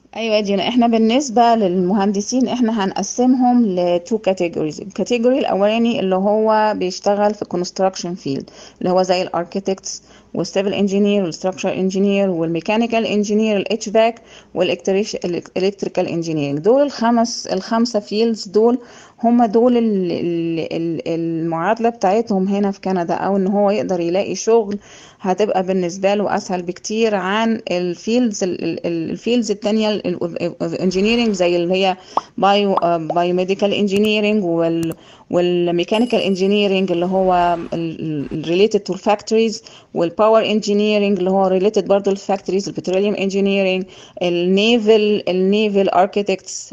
ايوه يا دينا احنا بالنسبه للمهندسين احنا هنقسمهم لتو كاتيجوريز الكاتيجوري الاولاني اللي هو بيشتغل في كونستراكشن فيلد اللي هو زي الاركيتكتس والسيفل انجينير والستراكشر انجينير والميكانيكال انجينير الاتش فاك والالكتريكال انجينير دول الخمس الخمسه فيلدز دول هم دول ال- ال- ال- المعادله بتاعتهم هنا في كندا او ان هو يقدر يلاقي شغل هتبقى بالنسبه له اسهل بكتير عن الفيلدز الفيلدز التانية الانجينيرنج زي اللي هي بايو بايوميديكال انجينيرنج وال والميكانيكال انجينيرنج اللي هو ريليتد تو الفاكتوريز والباور انجينيرنج اللي هو ريليتد برضه للفاكتوريز البتروليوم انجينيرنج النيفل النيفل اركيتكتس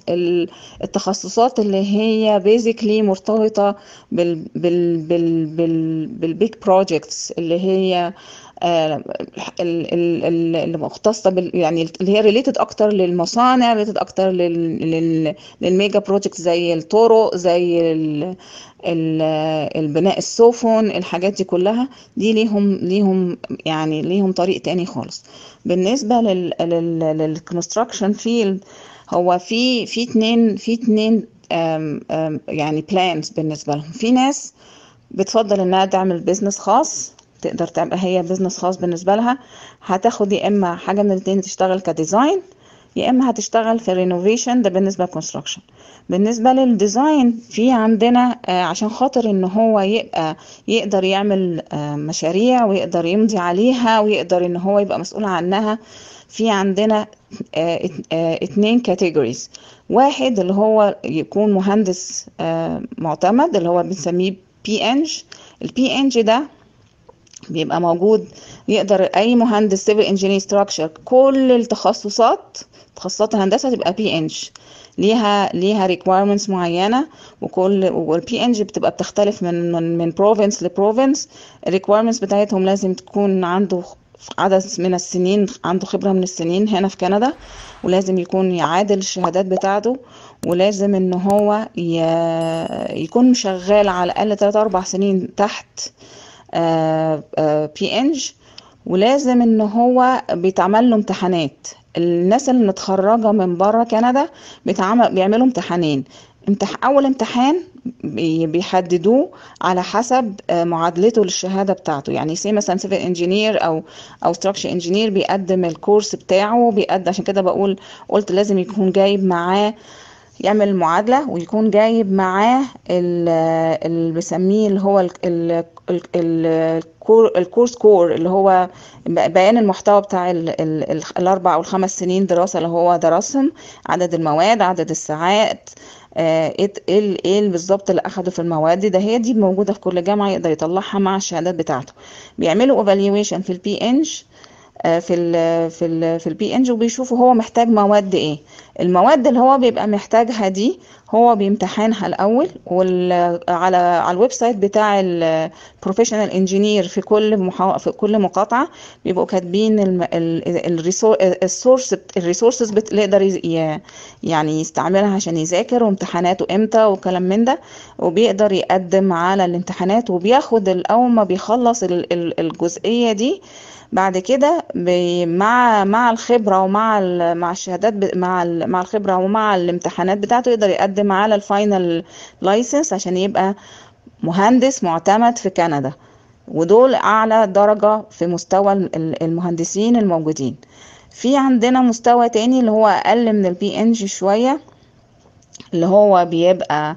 التخصصات اللي هي بيزيكلي مرتبطه بال بال بال بال بالبيج بروجكتس اللي هي آه، ال- ال- ال- اللي مختصه بال يعني اللي هي ريليتد اكتر للمصانع ريليتد اكتر لل لل للميجا بروجكت زي الطرق زي ال ال البناء السفن الحاجات دي كلها دي ليهم ليهم يعني ليهم طريق تاني خالص بالنسبه لل لل للكونستراكشن فيلد هو في في اتنين في اتنين آم، آم، يعني بلانز بالنسبه لهم في ناس بتفضل انها تعمل بيزنس خاص تقدر تعمل هي بيزنس خاص بالنسبه لها هتاخد يا اما حاجه من الاتنين تشتغل كديزاين يا اما هتشتغل في رينوفيشن ده بالنسبه للكونستراكشن بالنسبه للديزاين في عندنا آه، عشان خاطر ان هو يبقى يقدر يعمل آه، مشاريع ويقدر يمضي عليها ويقدر ان هو يبقى مسؤول عنها في عندنا آه، ات- آه، اتنين كاتيجوريز واحد اللي هو يكون مهندس آه، معتمد اللي هو بنسميه بي انج البي انج ده بيبقى موجود يقدر اي مهندس سيفل انجينير ستراكشر كل التخصصات تخصصات الهندسه تبقى بي انج ليها ليها ريكويرمنتس معينه وكل والبي انج بتبقى بتختلف من من من بروفنس لبروفنس الريكويرمنتس بتاعتهم لازم تكون عنده عدد من السنين عنده خبره من السنين هنا في كندا ولازم يكون يعادل الشهادات بتاعته ولازم ان هو ي- يكون شغال على الاقل 3 4 سنين تحت بي انج ولازم ان هو بيتعمل له امتحانات الناس اللي متخرجه من بره كندا بيتعمل بيعملوا امتحانين امتح... اول امتحان بي- بيحددوه على حسب آه، معادلته للشهاده بتاعته يعني سي مثلا سيفل انجينير او او ستراكشر انجينير بيقدم الكورس بتاعه بيقدم عشان كده بقول قلت لازم يكون جايب معاه يعمل المعادلة ويكون جايب معاه ال- اللي بيسميه اللي هو ال- ال- ال- ال- الكور الكورس كور اللي هو بيان المحتوى بتاع ال ال ال الأربع أو الخمس سنين دراسة اللي هو درسهم عدد المواد عدد الساعات آه، ايه ايه إيه بالظبط اللي اخده في المواد ده هي دي موجودة في كل جامعة يقدر يطلعها مع الشهادات بتاعته بيعملوا evaluation في البي انج آه، في ال في ال في البي انج وبيشوفوا هو محتاج مواد ايه المواد اللي هو بيبقى محتاجها دي هو بيمتحنها الاول وال على على الويب سايت بتاع البروفيشنال انجينير في كل محا... في كل مقاطعه بيبقوا كاتبين السورس الريسورسز اللي يقدر يز- ي- يعني يستعملها عشان يذاكر وامتحاناته امتى وكلام من ده وبيقدر يقدم على الامتحانات وبياخد ال- اول ما بيخلص ال- ال- الجزئيه دي بعد كده بي- مع مع الخبره ومع ال- مع الشهادات ب- مع ال- مع الخبره ومع الامتحانات بتاعته يقدر يقدم على الفاينل لايسنس عشان يبقى مهندس معتمد في كندا ودول اعلى درجه في مستوى ال- ال- المهندسين الموجودين في عندنا مستوى تاني اللي هو اقل من البي انج شويه اللي هو بيبقى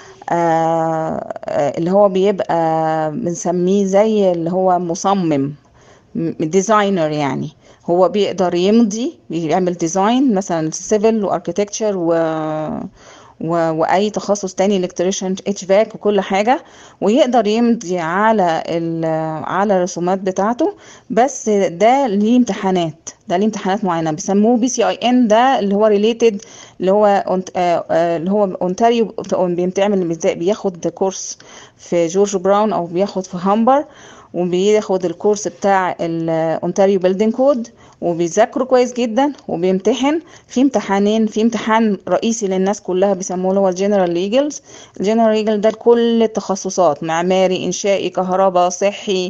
آه آه، اللي هو بيبقى بنسميه زي اللي هو مصمم ديزاينر يعني هو بيقدر يمضي بيعمل ديزاين مثلا سيفل واركيتكتشر و و... واي تخصص تاني الكتريشن اتش فاك وكل حاجه ويقدر يمضي على ال... على الرسومات بتاعته بس ده ليه امتحانات ده ليه امتحانات معينه بيسموه بي سي اي ان ده اللي هو ريليتد اللي هو أونت... آه، آه، اللي هو اونتاريو بيعمل بياخد كورس في جورج براون او بياخد في هامبر وبياخد الكورس بتاع الاونتاريو بيلدينج كود وبيذاكره كويس جدا وبيمتحن في امتحانين في امتحان رئيسي للناس كلها بيسموه اللي هو الجنرال ليجلز الجنرال ليجل ده لكل التخصصات معماري انشائي كهرباء صحي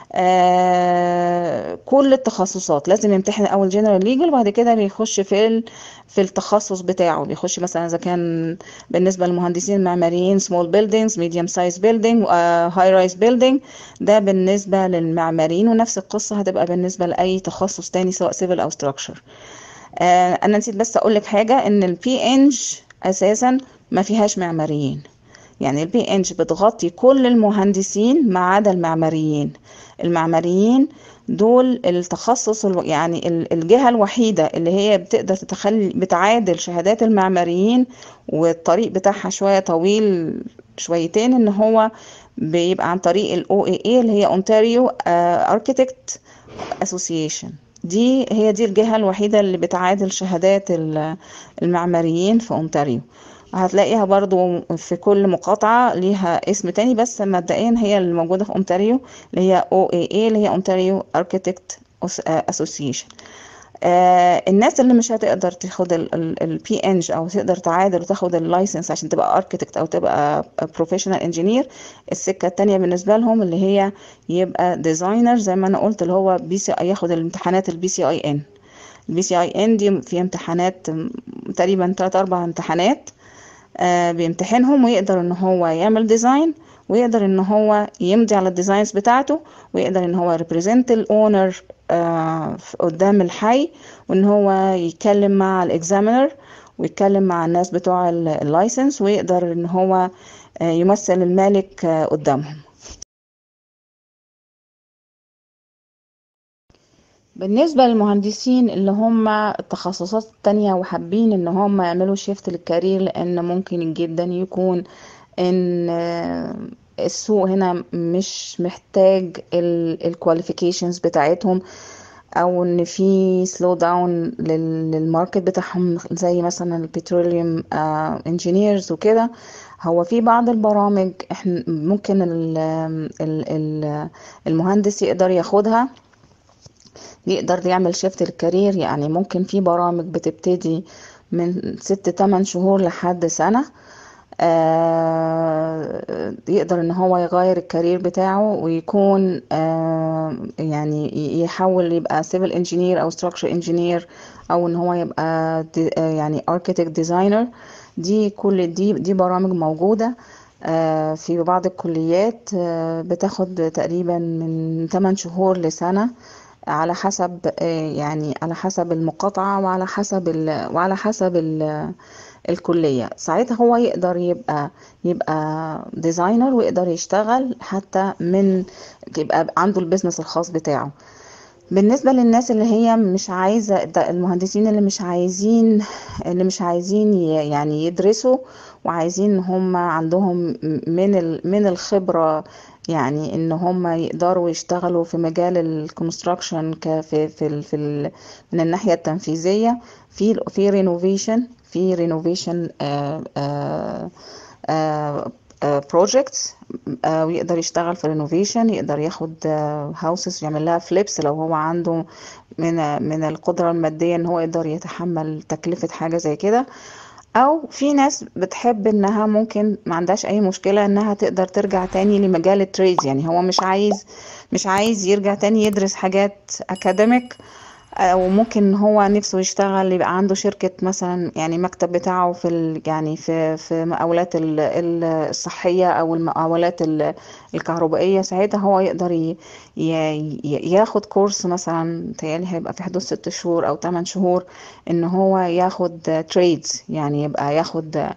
آه كل التخصصات لازم يمتحن اول جنرال ليجل وبعد كده بيخش في ال... في التخصص بتاعه بيخش مثلا اذا كان بالنسبه للمهندسين المعماريين سمول بيلدينجز ميديوم سايز بيلدينج هاي رايز بيلدينج ده بالنسبه للمعماريين ونفس القصه هتبقى بالنسبه لاي تخصص تاني سواء سيفل او ستراكشر آه انا نسيت بس اقول لك حاجه ان البي انج اساسا ما فيهاش معماريين يعني البي انج بتغطي كل المهندسين ما عدا المعماريين المعماريين دول التخصص يعني الجهة الوحيدة اللي هي بتقدر تتخلي بتعادل شهادات المعماريين والطريق بتاعها شوية طويل شويتين ان هو بيبقى عن طريق الاو اي اي اللي هي اونتاريو اركيتكت اسوسيشن دي هي دي الجهة الوحيدة اللي بتعادل شهادات المعماريين في اونتاريو هتلاقيها برضو في كل مقاطعة ليها اسم تاني بس مبدئيا هي اللي موجودة في اونتاريو اللي هي OAA اللي هي اونتاريو اركيتكت اسوسيشن آه الناس اللي مش هتقدر تاخد البي انج او تقدر تعادل وتاخد اللايسنس عشان تبقى اركيتكت او تبقى بروفيشنال انجينير السكه التانية بالنسبه لهم اللي هي يبقى ديزاينر زي ما انا قلت اللي هو بي سي ياخد الامتحانات البي سي اي ان البي سي اي ان دي فيها امتحانات تقريبا 3 4 امتحانات آه بيمتحنهم ويقدر ان هو يعمل ديزاين ويقدر ان هو يمضي على الديزاينز بتاعته ويقدر ان هو ريبريزنت الاونر آه قدام الحي وان هو يتكلم مع الاكزامينر ويتكلم مع الناس بتوع اللايسنس ويقدر ان هو آه يمثل المالك آه قدامهم بالنسبة للمهندسين اللي هم التخصصات التانية وحابين ان هم يعملوا شيفت للكارير لان ممكن جدا يكون ان السوق هنا مش محتاج الكواليفيكيشنز بتاعتهم او ان في سلو داون للماركت بتاعهم زي مثلا البتروليوم انجينيرز وكده هو في بعض البرامج احنا ممكن المهندس يقدر ياخدها يقدر يعمل شيفت الكارير يعني ممكن في برامج بتبتدي من ست تمن شهور لحد سنة آه يقدر ان هو يغير الكارير بتاعه ويكون آه يعني يحول يبقى civil engineer او structure engineer او ان هو يبقى يعني architect designer دي كل دي دي برامج موجودة آه في بعض الكليات بتاخد تقريبا من 8 شهور لسنة على حسب يعني على حسب المقاطعة وعلى حسب ال وعلى حسب ال الكلية ساعتها هو يقدر يبقى يبقى ديزاينر ويقدر يشتغل حتى من يبقى عنده البيزنس الخاص بتاعه بالنسبة للناس اللي هي مش عايزة المهندسين اللي مش عايزين اللي مش عايزين يعني يدرسوا وعايزين هم عندهم من من الخبرة يعني ان هم يقدروا يشتغلوا في مجال الكونستراكشن في في في من الناحيه التنفيذيه في في رينوفيشن في رينوفيشن بروجكتس ويقدر يشتغل في رينوفيشن يقدر ياخد هاوسز يعمل لها فليبس لو هو عنده من من القدره الماديه ان هو يقدر يتحمل تكلفه حاجه زي كده او في ناس بتحب انها ممكن ما عندهاش اي مشكله انها تقدر ترجع تاني لمجال التريد يعني هو مش عايز مش عايز يرجع تاني يدرس حاجات اكاديميك او ممكن هو نفسه يشتغل يبقى عنده شركه مثلا يعني مكتب بتاعه في ال يعني في في مقاولات الصحيه او المقاولات الكهربائيه ساعتها هو يقدر ي ياخد كورس مثلا تهيألي هيبقى في حدود ست شهور او 8 شهور ان هو ياخد تريدز يعني يبقى ياخد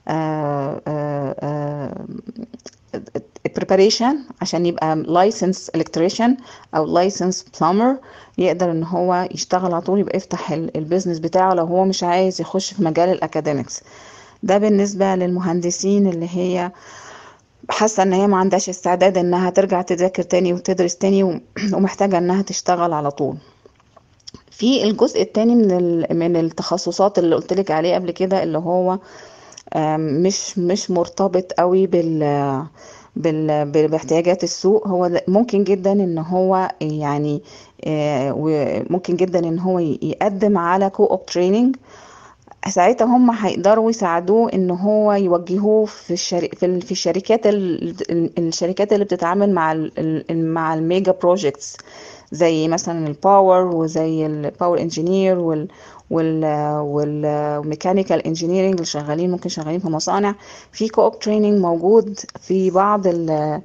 preparation عشان يبقى لايسنس electrician او لايسنس plumber يقدر ان هو يشتغل على طول يبقى يفتح البيزنس بتاعه لو هو مش عايز يخش في مجال الاكاديميكس ده بالنسبة للمهندسين اللي هي حاسة ان هي ما عندهاش استعداد انها ترجع تذاكر تاني وتدرس تاني ومحتاجة انها تشتغل على طول في الجزء التاني من من التخصصات اللي قلتلك عليه قبل كده اللي هو مش مش مرتبط قوي بال باحتياجات السوق هو ممكن جدا ان هو يعني وممكن جدا ان هو يقدم على كو اوب تريننج ساعتها هم هيقدروا يساعدوه ان هو يوجهوه في الشري... في, ال... في الشركات ال... الشركات اللي بتتعامل مع ال... مع الميجا بروجكتس زي مثلا الباور وزي الباور انجينير وال وال والميكانيكال انجينيرنج اللي شغالين ممكن شغالين في مصانع في كوب تريننج موجود في بعض ال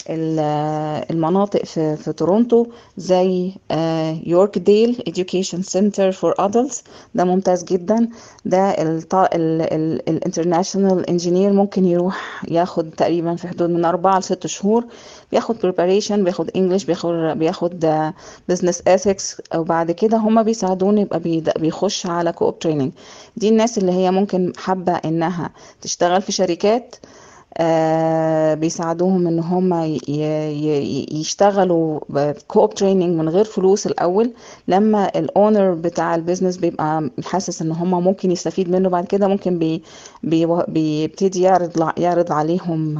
المناطق في, في تورونتو زي يورك ديل education center for adults ده ممتاز جدا ده الانترناشونال انجينير ممكن يروح ياخد تقريبا في حدود من أربعة لست شهور بياخد preparation بياخد انجلش بياخد بياخد business ethics وبعد كده هما بيساعدوني يبقى بيخش على كوب تريننج دي الناس اللي هي ممكن حابة انها تشتغل في شركات آه بيساعدوهم ان هم يشتغلوا كوب تريننج من غير فلوس الاول لما الاونر بتاع البيزنس بيبقى حاسس ان هم ممكن يستفيد منه بعد كده ممكن بي بي بيبتدي يعرض يعرض عليهم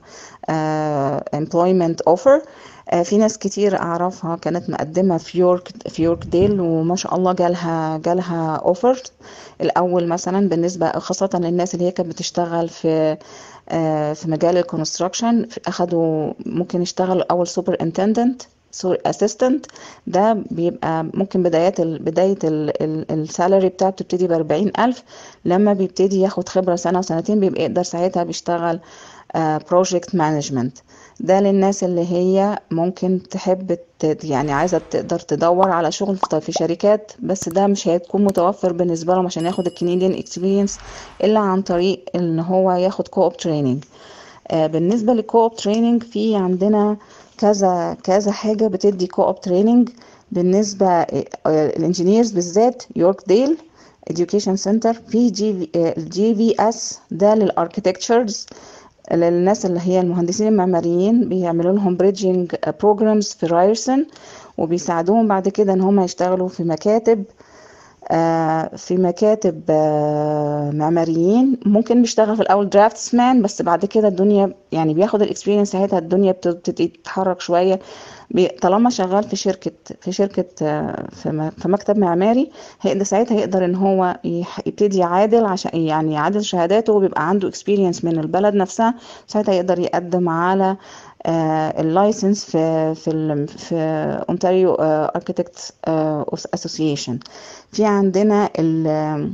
آه employment offer آه في ناس كتير اعرفها كانت مقدمه في يورك في يورك ديل وما شاء الله جالها جالها اوفر الاول مثلا بالنسبه خاصه للناس اللي هي كانت بتشتغل في في مجال الكونستراكشن اخدوا ممكن يشتغل اول سوبر انتندنت اسيستنت ده بيبقى ممكن بدايات ال بداية السالري بتاعته بتبتدي بأربعين ألف لما بيبتدي ياخد خبرة سنة وسنتين بيبقى يقدر ساعتها بيشتغل بروجكت مانجمنت ده للناس اللي هي ممكن تحب يعني عايزة تقدر تدور على شغل في شركات بس ده مش هيكون متوفر بالنسبة لهم عشان ياخد الكنديان اكسبيرينس إلا عن طريق ان هو ياخد كوب تريننج بالنسبة للكوب تريننج في عندنا كذا كذا حاجة بتدي كوب تريننج بالنسبة الانجينيرز بالذات يورك ديل education center في جي جي في اس ده للاركتكتشرز للناس اللي هي المهندسين المعماريين بيعملوا لهم بريدجنج بروجرامز في رايرسون وبيساعدوهم بعد كده ان هم يشتغلوا في مكاتب في مكاتب معماريين ممكن بيشتغل في الاول درافتس مان بس بعد كده الدنيا يعني بياخد الاكسبيرينس ساعتها الدنيا بتبتدي تتحرك شويه طالما شغال في شركه في شركه في مكتب معماري هيقدر ساعتها يقدر ان هو يبتدي يعادل عشان يعني يعادل شهاداته وبيبقى عنده اكسبيرينس من البلد نفسها ساعتها يقدر يقدم على اللايسنس في في في اونتاريو اركيتكت اسوسيشن في عندنا ال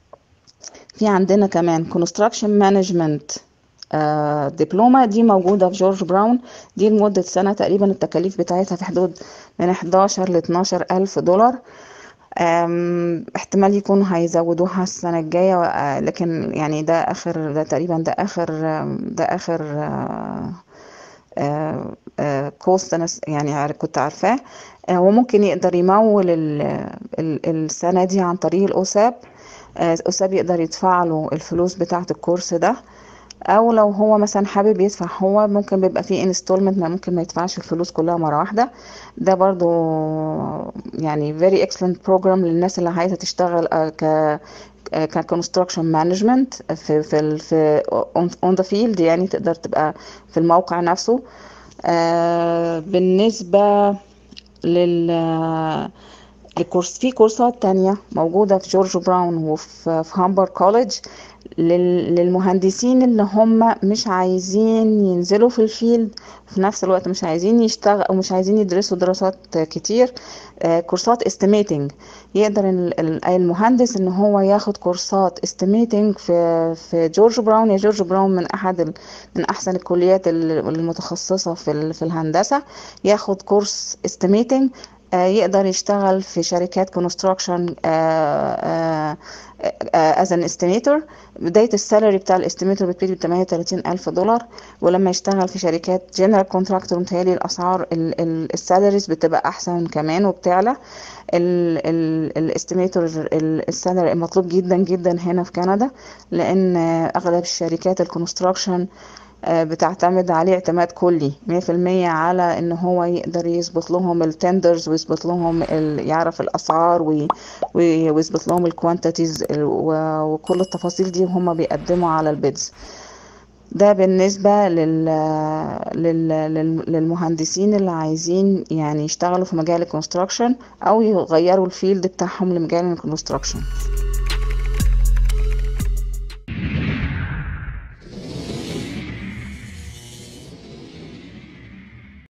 في عندنا كمان كونستراكشن مانجمنت دبلومة دي موجودة في جورج براون دي لمدة سنة تقريبا التكاليف بتاعتها في حدود من 11 ل 12 ألف دولار احتمال يكونوا هيزودوها السنة الجاية لكن يعني ده آخر ده تقريبا ده آخر ده آخر كوست أنا يعني كنت عارفاه هو ممكن يقدر يمول السنة دي عن طريق الأوساب الأوساب يقدر يدفع له الفلوس بتاعة الكورس ده او لو هو مثلا حابب يدفع هو ممكن بيبقى فيه انستولمنت ما ممكن ما يدفعش الفلوس كلها مره واحده ده برضو يعني very excellent program للناس اللي عايزه تشتغل ك ككونستراكشن مانجمنت في في في اون ذا فيلد يعني تقدر تبقى في الموقع نفسه بالنسبه لل الكورس في كورسات تانية موجودة في جورج براون وفي في هامبر كوليدج للمهندسين اللي هم مش عايزين ينزلوا في الفيلد وفي نفس الوقت مش عايزين يشتغل ومش عايزين يدرسوا دراسات كتير كورسات استيميتنج يقدر المهندس ان هو ياخد كورسات استيميتنج في في جورج براون يا جورج براون من احد من احسن الكليات المتخصصه في في الهندسه ياخد كورس استيميتنج يقدر يشتغل في شركات كونستراكشن از ان استيميتور بدايه السالري بتاع الاستيميتور بتبتدي ب 38 الف دولار ولما يشتغل في شركات جنرال كونتراكتور متهيألي الاسعار السالاريز بتبقى احسن كمان وبتعلى الاستيميتور السالري مطلوب جدا جدا هنا في كندا لان اغلب الشركات الكونستراكشن بتعتمد عليه اعتماد كلي مية في المية على ان هو يقدر يظبط لهم التندرز ويظبط لهم يعرف الاسعار ويظبط لهم الكوانتيتيز وكل التفاصيل دي وهم بيقدموا على البيدز ده بالنسبة لل... لل... للمهندسين اللي عايزين يعني يشتغلوا في مجال الكونستراكشن او يغيروا الفيلد بتاعهم لمجال الكونستراكشن